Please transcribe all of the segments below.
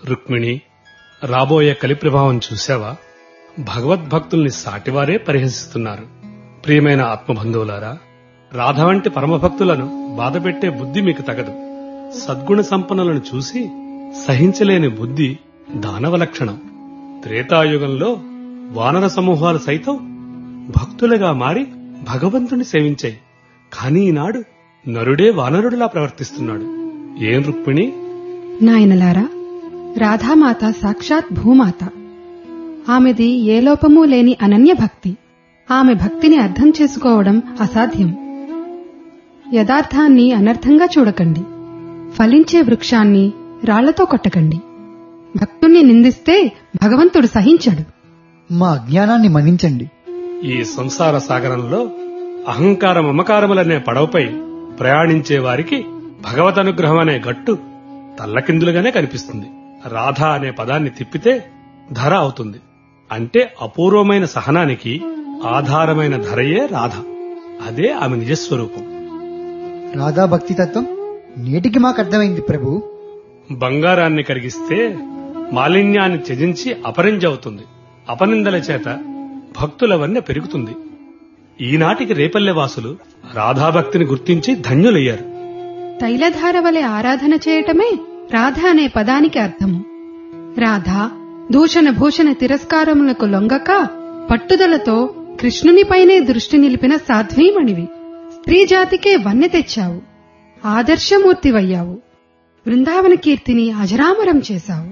రుక్మిణి రాబోయే కలి ప్రభావం చూశావా భగవద్భక్తుల్ని సాటివారే పరిహసిస్తున్నారు ప్రియమైన ఆత్మబంధువులారా రాధ వంటి పరమభక్తులను బాధపెట్టే బుద్ధి మీకు తగదు సద్గుణ సంపన్నులను చూసి సహించలేని బుద్ధి దానవ లక్షణం త్రేతాయుగంలో వానర సమూహాలు సైతం భక్తులుగా మారి భగవంతుని సేవించాయి కానీ ఈనాడు నరుడే వానరుడిలా ప్రవర్తిస్తున్నాడు ఏం రుక్మిణి నాయనలారా రాధామాత సాక్షాత్ భూమాత ఆమెది ఏ లోపమూ లేని అనన్య భక్తి ఆమె భక్తిని అర్థం చేసుకోవడం అసాధ్యం యథార్థాన్ని అనర్థంగా చూడకండి ఫలించే వృక్షాన్ని రాళ్లతో కొట్టకండి భక్తుణ్ణి నిందిస్తే భగవంతుడు సహించడు మా అజ్ఞానాన్ని మన్నించండి ఈ సంసార సాగరంలో అహంకార మమకారములనే పడవపై ప్రయాణించే వారికి భగవత్ అనుగ్రహం అనే గట్టు తల్లకిందులుగానే కనిపిస్తుంది రాధ అనే పదాన్ని తిప్పితే ధర అవుతుంది అంటే అపూర్వమైన సహనానికి ఆధారమైన ధరయే రాధ అదే ఆమె నిజస్వరూపం రాధా భక్తి తత్వం నేటికి మాకు అర్థమైంది ప్రభు బంగారాన్ని కరిగిస్తే మాలిన్యాన్ని త్యజించి అపరింజవుతుంది అపనిందల చేత భక్తుల వన్నె పెరుగుతుంది ఈనాటికి రేపల్లె వాసులు రాధాభక్తిని గుర్తించి ధన్యులయ్యారు తైలధార వలె ఆరాధన చేయటమే రాధ అనే పదానికి అర్థము రాధ దూషణ భూషణ తిరస్కారములకు లొంగక పట్టుదలతో కృష్ణునిపైనే దృష్టి నిలిపిన సాధ్వీమణివి స్త్రీ జాతికే వన్నె తెచ్చావు ఆదర్శమూర్తివయ్యావు బృందావన కీర్తిని అజరామరం చేశావు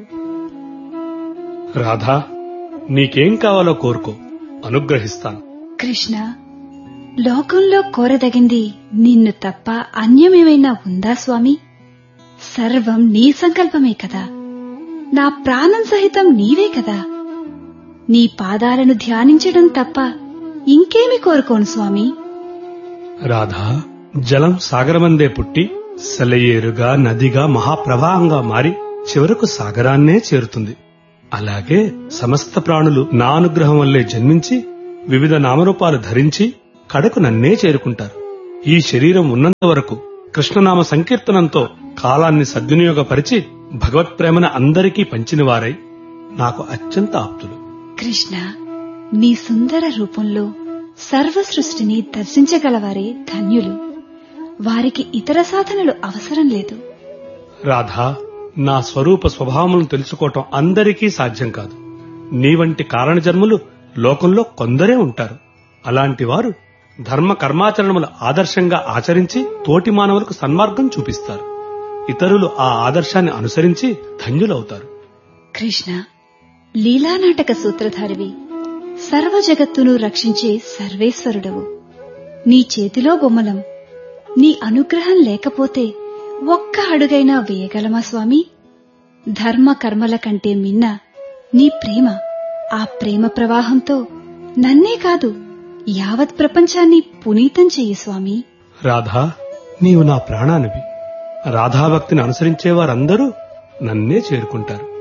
రాధా నీకేం కావాలో కోరుకో అనుగ్రహిస్తాను కృష్ణ లోకంలో కోరదగింది నిన్ను తప్ప అన్యమేమైనా ఉందా స్వామి సర్వం నీ సంకల్పమే కదా నా ప్రాణం సహితం నీవే కదా నీ పాదాలను ధ్యానించడం తప్ప ఇంకేమి కోరుకోను స్వామి రాధా జలం సాగరమందే పుట్టి సెలయేరుగా నదిగా మహాప్రవాహంగా మారి చివరకు సాగరాన్నే చేరుతుంది అలాగే సమస్త ప్రాణులు నా అనుగ్రహం వల్లే జన్మించి వివిధ నామరూపాలు ధరించి కడకు నన్నే చేరుకుంటారు ఈ శరీరం ఉన్నంత వరకు కృష్ణనామ సంకీర్తనంతో కాలాన్ని సద్వినియోగపరిచి భగవత్ప్రేమను అందరికీ పంచిన వారై నాకు అత్యంత ఆప్తులు కృష్ణ నీ సుందర రూపంలో సర్వ సృష్టిని దర్శించగలవారే ధన్యులు వారికి ఇతర సాధనలు అవసరం లేదు రాధా నా స్వరూప స్వభావములను తెలుసుకోవటం అందరికీ సాధ్యం కాదు నీ వంటి కారణజన్ములు లోకంలో కొందరే ఉంటారు అలాంటి వారు ధర్మ కర్మాచరణములు ఆదర్శంగా ఆచరించి తోటి మానవులకు సన్మార్గం చూపిస్తారు ఇతరులు ఆ ఆదర్శాన్ని అనుసరించి ధన్యులవుతారు కృష్ణ లీలానాటక సూత్రధారివి సర్వ జగత్తును రక్షించే సర్వేశ్వరుడవు నీ చేతిలో బొమ్మలం నీ అనుగ్రహం లేకపోతే ఒక్క అడుగైనా వేయగలమా స్వామి ధర్మ కర్మల కంటే మిన్న నీ ప్రేమ ఆ ప్రేమ ప్రవాహంతో నన్నే కాదు యావత్ ప్రపంచాన్ని పునీతం చెయ్యి స్వామి రాధా నీవు నా ప్రాణానివి రాధాభక్తిని అనుసరించే వారందరూ నన్నే చేరుకుంటారు